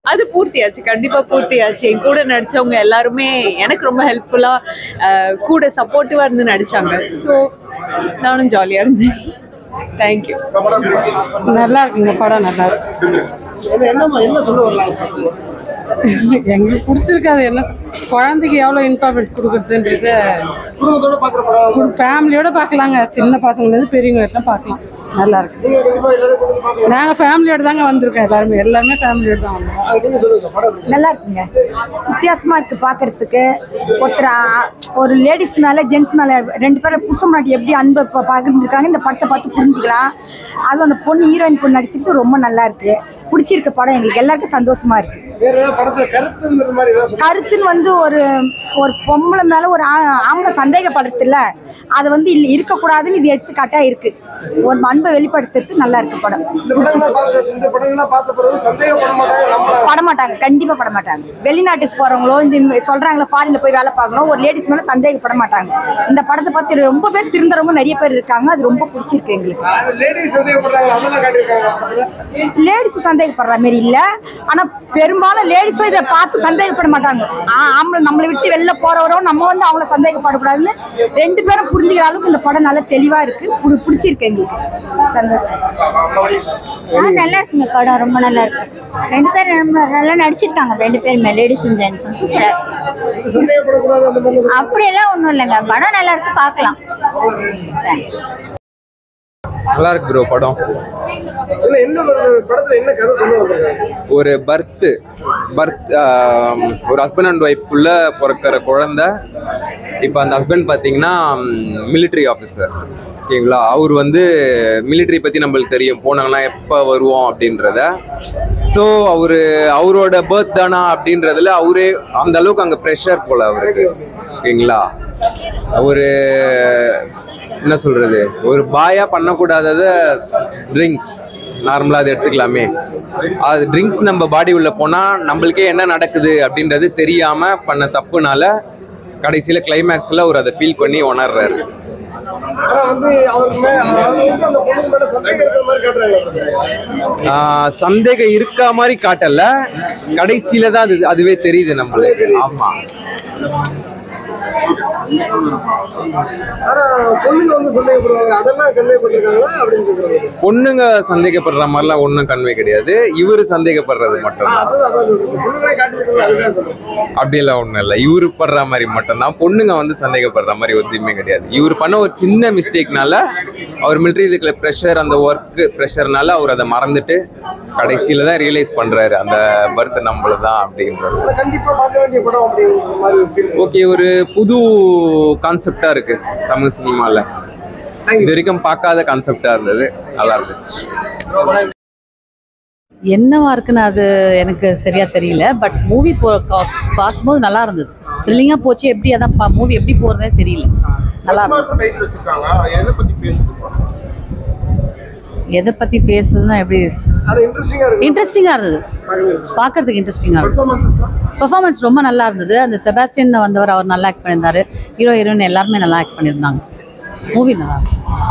அது பூர்த்தியாச்சு கண்டிப்பா பூர்த்தியாச்சு என் கூட நடிச்சவங்க எல்லாருமே எனக்கு ரொம்ப ஹெல்ப்ஃபுல்லா கூட சப்போர்ட்டிவா இருந்து நடிச்சாங்க ஸோ நானும் ஜாலியா இருந்தேன் தேங்க்யூ நல்லா இருக்குங்க படம் நல்லா இருக்கு என்ன என்னம்மா என்ன சொல்ல வரலாம் எங்களுக்கு பிடிச்சிருக்காது என்ன குழந்தைக்கு எவ்வளோ இம்பார்ட்டன்ட் கொடுக்குறதுன்றது குடும்பத்தோட பாக்குற படம் ஃபேமிலியோட பார்க்கலாங்க சின்ன பசங்கலேருந்து பெரியவங்க வரைக்கும் பார்க்கலாம் நல்லா இருக்கு நீங்க கண்டிப்பா எல்லாரும் கூட்டிட்டு பாக்கலாம் நாங்கள் ஃபேமிலியோட தாங்க வந்திருக்கோம் எல்லாருமே எல்லாருமே ஃபேமிலியோட தான் வந்தோம் அது நீங்க சொல்லுங்க படம் எப்படி? நல்லா இருக்குங்க வித்தியாசமா இருக்கு பார்க்கறதுக்கு ஒருத்தர் ஆ- ஒரு லேடிஸ் மேல ஜென்ஸ் மேல ரெண்டு பேரும் புருஷன் முன்னாடி எப்படி அன்பை ப- பகிர்ந்துருக்காங்க இந்த படத்தை பார்த்து புரிஞ்சுக்கலாம் அதுவும் அந்த பொண்ணு ஹீரோயின் பொண்ணு நடிச்சிருக்கு ரொம்ப நல்லா இருக்கு பிடிச்சிருக்கு படம் எங்களுக்கு எல்லாருக்கும் சந்தோஷமா இருக்கு வேற ஏதாவது படத்துல கருத்துங்கிற மாதிரி ஏதாவது சொல்லுங்க கருத்துன்னு வந்து ஒரு ஒரு பொம்பளை மேல ஒரு ஆ- ஆம்பளை சந்தேகப்படுறதில்ல அது வந்து இல்ல இருக்கக்கூடாதுன்னு இது எடுத்துக்காட்டா இருக்கு ஒரு அன்பை வெளிப்படுத்துறதுக்கு நல்லா இருக்கு படம் இந்த படங்கள்லாம் பார்த்த இந்த படங்கள்லாம் பார்த்த பிறகு சந்தேகப்பட மாட்டாங்க நம்மள பட மாட்டாங்க கண்டிப்பா பட மாட்டாங்க வெளிநாட்டுக்கு போறவங்களோ இந்த சொல்றாங்களா ஃபாரின்ல போய் வேலை பார்க்கணும் ஒரு லேடிஸ் மேல சந்தேகப்பட மாட்டாங்க இந்த படத்தை பார்த்து ரொம்ப பேர் திருந்தறவங்க நிறைய பேர் இருக்காங்க அது ரொம்ப பிடிச்சிருக்கு எங்களுக்கு லேடிஸ் சந்தேகப்படுறாங்க அதெல்லாம் காட்டியிருக்காங்க படத்துல லேடிஸ் சந்தேகப்படுற மாதிரி இல்ல ஆனா பெரும்பாலும் லேடிஸும் இதை பார்த்து சந்தேகப்பட மாட்டாங்க ஆ, ஆம்பளை நம்மளை விட்டு வெளில போறவரும் நம்ம வந்து அவங்கள சந்தேகப்படக்கூடாதுன்னு ரெண்டு பேரும் புரிஞ்சுக்கிற அளவுக்கு இந்த படம் நல்லா தெளிவா இருக்கு புடி- பிடிச்சிருக்கு எங்களுக்கு சந்தோஷம் ஆ நல்லா இருக்குங்க படம் ரொம்ப நல்லா இருக்கு ரெண்டு பேரும் ரொம்ப நல்லா நடிச்சிருக்காங்க ரெண்டு பேருமே லேடிஸும் ஜென்ஸும் சூப்பராக இந்த சந்தேகப்படக்கூடாது அந்த மாதிரி அப்படியெல்லாம் ஒன்றும் இல்லைங்க படம் நல்லா இருக்கு பார்க்கலாம் நல்லா இருக்கு ப்ரோ படம் இல்ல என்ன ஒரு படத்துல என்ன கதை சொல்ல வந்திருக்காங்க ஒரு பர்த்து பர்த் ஒரு ஹஸ்பண்ட் அண்ட் ஒய்ஃப்குள்ள பிறக்கிற குழந்தை இப்போ அந்த ஹஸ்பண்ட் பார்த்தீங்கன்னா மிலிட்ரி ஆஃபீஸர் ஓகேங்களா அவர் வந்து மிலிட்ரி பற்றி நம்மளுக்கு தெரியும் போனாங்கன்னா எப்போ வருவோம் அப்படின்றத ஸோ அவர் அவரோட பர்த் தானா அப்படின்றதுல அவரே அந்த அளவுக்கு அங்கே ப்ரெஷர் போல அவருக்கு ஓகேங்களா ஒரு என்ன சொல்றது ஒரு பாயா பண்ணக்கூடாதத ட்ரிங்க்ஸ் நார்மலாக அதை எடுத்துக்கலாமே அது ட்ரிங்க்ஸ் நம்ம பாடி உள்ள போனால் நம்மளுக்கே என்ன நடக்குது அப்படின்றது தெரியாமல் பண்ண தப்புனால கடைசியில் கிளைமேக்ஸில் அவர் அதை ஃபீல் பண்ணி உணர்றாரு ஆனா வந்து அவருக்கு மே அவர் வந்து அந்த பொண்ணு மேல சந்தேகம் இருக்கிற மாதிரி காட்டுறாங்க ஆஹ் சந்தேகம் இருக்கா மாதிரி காட்டல கடைசியில தான் அது அதுவே தெரியுது நம்மளுக்கு ஆமா ஆனா பொண்ணுங்க வந்து சந்தேகப்படுவாங்க அதெல்லாம் கன்வே பண்ணிருக்காங்களா அப்படின்னு கேக்குறாங்க பொண்ணுங்க சந்தேகப்படுற மாதிரிலாம் ஒன்றும் கன்வே கிடையாது இவரு சந்தேகப்படுறது ஆ, மட்டும்தான் அதான் அதான் சொல்றேன் பொண்ணுங்களே காட்டிருக்காங்க அதுக்காக சொல்றேன் அப்படியெல்லாம் ஒன்றும் இல்லை இவரு படுற மாதிரி மட்டும்தான் பொண்ணுங்க வந்து சந்தேகப்படுற மாதிரி எதுவுமே கிடையாது இவர் பண்ண ஒரு சின்ன மிஸ்டேக்னால அவர் மிலிட்ரி இருக்கிற ப்ரெஷர் அந்த ஒர்க்கு ப்ரெஷர்னால அவர் அதை மறந்துட்டு கடைசியில தான் ரியலைஸ் பண்றாரு அந்த பர்த் நம்மள தான் அப்படின்றது ஆனா கண்டிப்பா பார்க்க வேண்டிய படம் அப்படிங்கிற மாதிரி ஒரு feel. ஓகே ஒரு புது கான்செப்டா இருக்கு தமிழ் சினிமால இது வரைக்கும் பார்க்காத கான்செப்டா இருந்தது நல்லா இருந்துச்சு என்னவா இருக்குன்னு அது எனக்கு சரியா தெரியல பட் மூவி போ கா- பார்க்கும்போது நல்லா இருந்தது த்ரில்லிங்காக போச்சு எப்படி அதான் மூவி எப்படி போகிறதே தெரியல நல்லா இருந்தது எதை பற்றி பேசுறதுன்னா எப்படி அது இன்ட்ரெஸ்டிங்கா இருக்கு இன்ட்ரெஸ்டிங்காக இருந்தது பார்க்கறதுக்கு இன்ட்ரெஸ்டிங்காக இருந்தது பெர்ஃபார்மன்ஸ் ரொம்ப நல்லா இருந்தது அந்த செபாஸ்டியன் வந்தவர் அவர் நல்லா ஆக்ட் பண்ணியிருந்தாரு ஹீரோ ஹீரோயின் எல்லாருமே நல்லா ஆக்ட் பண்ணியிருந்தாங்க மூவி நல்லா இருக்கு